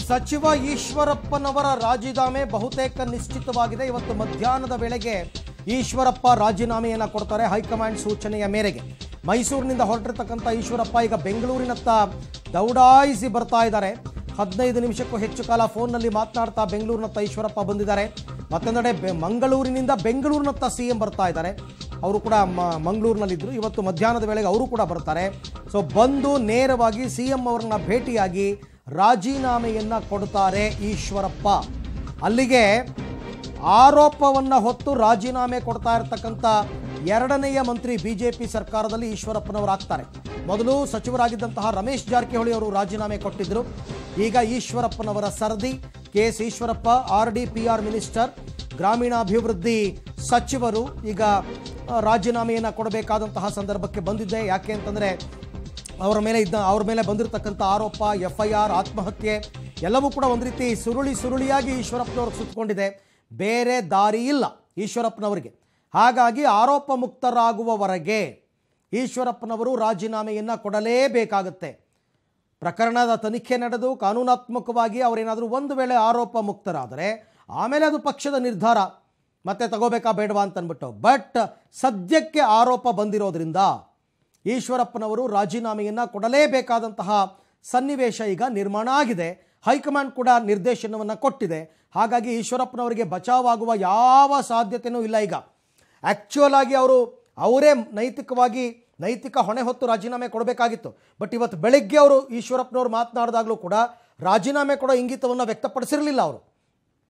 ಸಚಿವ ಈಶ್ವರಪ್ಪನವರ ರಾಜೀನಾಮೆ ಬಹುತೇಕ ನಿಶ್ಚಿತವಾಗಿದೆ ಇವತ್ತು ಮಧ್ಯಾಹ್ನದ ವೇಳೆಗೆ ಈಶ್ವರಪ್ಪ ರಾಜೀನಾಮೆಯನ್ನು ಕೊಡ್ತಾರೆ ಹೈಕಮಾಂಡ್ ಸೂಚನೆಯ ಮೇರೆಗೆ ಮೈಸೂರಿನಿಂದ ಹೊರಟಿರ್ತಕ್ಕಂಥ ಈಶ್ವರಪ್ಪ ಈಗ ಬೆಂಗಳೂರಿನತ್ತ ದೌಡಾಯಿಸಿ ಬರ್ತಾ ಇದ್ದಾರೆ ಹದಿನೈದು ನಿಮಿಷಕ್ಕೂ ಹೆಚ್ಚು ಕಾಲ ಫೋನ್ನಲ್ಲಿ ಮಾತನಾಡ್ತಾ ಬೆಂಗಳೂರಿನತ್ತ ಈಶ್ವರಪ್ಪ ಬಂದಿದ್ದಾರೆ ಮತ್ತೊಂದೆಡೆ ಬೆ ಮಂಗಳೂರಿನಿಂದ ಬೆಂಗಳೂರಿನತ್ತ ಸಿ ಎಂ ಬರ್ತಾ ಇದ್ದಾರೆ ಅವರು ಕೂಡ ಮ- ಮಂಗಳೂರಿನಲ್ಲಿದ್ದರು ಇವತ್ತು ಮಧ್ಯಾಹ್ನದ ವೇಳೆಗೆ ಅವರು ಕೂಡ ಬರ್ತಾರೆ ಸೊ ಬಂದು ನೇರವಾಗಿ ಸಿ ಎಂ ಅವರನ್ನ ಭೇಟಿಯಾಗಿ ರಾಜೀನಾಮೆಯನ್ನ ಕೊಡ್ತಾರೆ ಈಶ್ವರಪ್ಪ ಅಲ್ಲಿಗೆ ಆರೋಪವನ್ನ ಹೊತ್ತು ರಾಜೀನಾಮೆ ಕೊಡ್ತಾ ಇರತಕ್ಕಂಥ ಎರಡನೆಯ ಮಂತ್ರಿ ಬಿಜೆಪಿ ಸರ್ಕಾರದಲ್ಲಿ ಈಶ್ವರಪ್ಪನವರು ಆಗ್ತಾರೆ ಮೊದಲು ಸಚಿವರಾಗಿದ್ದಂತಹ ರಮೇಶ್ ಜಾರಕಿಹೊಳಿ ಅವರು ರಾಜೀನಾಮೆ ಕೊಟ್ಟಿದ್ದರು ಈಗ ಈಶ್ವರಪ್ಪನವರ ಸರದಿ K S Eshwarappa R D P R minister ಗ್ರಾಮೀಣಾಭಿವೃದ್ಧಿ ಸಚಿವರು ಈಗ ಆ, ರಾಜೀನಾಮೆಯನ್ನು ಕೊಡಬೇಕಾದಂತಹ ಸಂದರ್ಭಕ್ಕೆ ಬಂದಿದ್ದೆ ಯಾಕೆ ಅಂತಂದರೆ ಅವರ ಮೇಲೆ ಇದ್ದ ಅವ್ರ ಮೇಲೆ ಬಂದಿರತಕ್ಕಂಥ ಆರೋಪ ಎಫ್ ಐ ಆರ್ ಆತ್ಮಹತ್ಯೆ ಎಲ್ಲವೂ ಕೂಡ ಒಂದು ರೀತಿ ಸುರುಳಿ ಸುರುಳಿಯಾಗಿ ಈಶ್ವರಪ್ಪನವ್ರಿಗೆ ಸುತ್ತಕೊಂಡಿದೆ ಬೇರೆ ದಾರಿ ಇಲ್ಲ ಈಶ್ವರಪ್ಪನವರಿಗೆ ಹಾಗಾಗಿ ಆರೋಪ ಮುಕ್ತರಾಗುವವರೆಗೆ ಈಶ್ವರಪ್ಪನವರು ರಾಜೀನಾಮೆಯನ್ನು ಕೊಡಲೇಬೇಕಾಗುತ್ತೆ ಪ್ರಕರಣದ ತನಿಖೆ ನಡೆದು ಕಾನೂನಾತ್ಮಕವಾಗಿ ಅವರೇನಾದರೂ ಒಂದು ವೇಳೆ ಆರೋಪ ಮುಕ್ತರಾದರೆ ಆಮೇಲೆ ಅದು ಪಕ್ಷದ ನಿರ್ಧಾರ ಮತ್ತೆ ತಗೋಬೇಕಾ ಬೇಡವಾ ಅಂತ ಅಂದ್ಬಿಟ್ಟು ಬಟ್ ಸದ್ಯಕ್ಕೆ ಆರೋಪ ಬಂದಿರೋದ್ರಿಂದ ಈಶ್ವರಪ್ಪನವರು ರಾಜೀನಾಮೆಯನ್ನು ಕೊಡಲೇಬೇಕಾದಂತಹ ಸನ್ನಿವೇಶ ಈಗ ನಿರ್ಮಾಣ ಆಗಿದೆ ಹೈಕಮಾಂಡ್ ಕೂಡ ನಿರ್ದೇಶನವನ್ನು ಕೊಟ್ಟಿದೆ ಹಾಗಾಗಿ ಈಶ್ವರಪ್ಪನವರಿಗೆ ಬಚಾವಾಗುವ ಯಾವ ಸಾಧ್ಯತೆಯೂ ಇಲ್ಲ ಈಗ ಆ್ಯಕ್ಚುಯಲ್ ಆಗಿ ಅವರು ಅವರೇ ನೈತಿಕವಾಗಿ ನೈತಿಕ ಹೊಣೆ ಹೊತ್ತು ರಾಜೀನಾಮೆ ಕೊಡಬೇಕಾಗಿತ್ತು ಬಟ್ ಇವತ್ತು ಬೆಳಗ್ಗೆ ಅವರು ಈಶ್ವರಪ್ಪನವರು ಮಾತನಾಡಿದಾಗಲೂ ಕೂಡ ರಾಜೀನಾಮೆ ಕೊಡೋ ಇಂಗಿತವನ್ನು ವ್ಯಕ್ತಪಡಿಸಿರಲಿಲ್ಲ ಅವರು